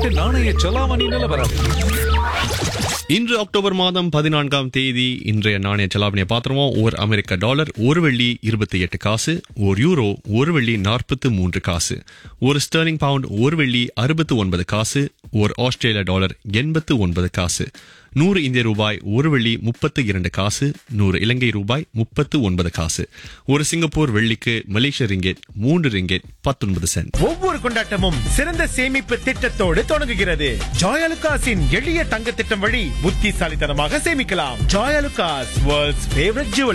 நாணய செலாவணி நிலவரம் இன்று அக்டோபர் மாதம் பதினான்காம் தேதி இன்றைய நாணய செலாவணியை பார்த்துருவோம் ஒரு அமெரிக்க டாலர் ஒரு வெள்ளி இருபத்தி எட்டு காசு ஒரு யூரோ ஒரு வெள்ளி நாற்பத்து மூன்று காசு ஒரு ஸ்டெர்லிங் பவுண்ட் ஒரு வெள்ளி அறுபத்து ஒன்பது காசு ஒரு ஆஸ்திரேலிய டாலர் எண்பத்து ஒன்பது காசு நூறு இந்திய ரூபாய் ஒரு வெள்ளி முப்பத்து இரண்டு காசு நூறு இலங்கை ரூபாய் முப்பத்து ஒன்பது காசு ஒரு சிங்கப்பூர் வெள்ளிக்கு மலேசிய ரிங்கெட் மூன்று ரிங்கெட் பத்தொன்பது சென்ட் ஒவ்வொரு கொண்டாட்டமும் சிறந்த சேமிப்பு திட்டத்தோடு தொடங்குகிறது ஜாயலுகாஸின் எளிய தங்க திட்டம் வழி புத்திசாலித்தனமாக சேமிக்கலாம் ஜாயலுகாஸ் வேர்ல்ட்ஸ் ஃபேவரட் ஜுவல்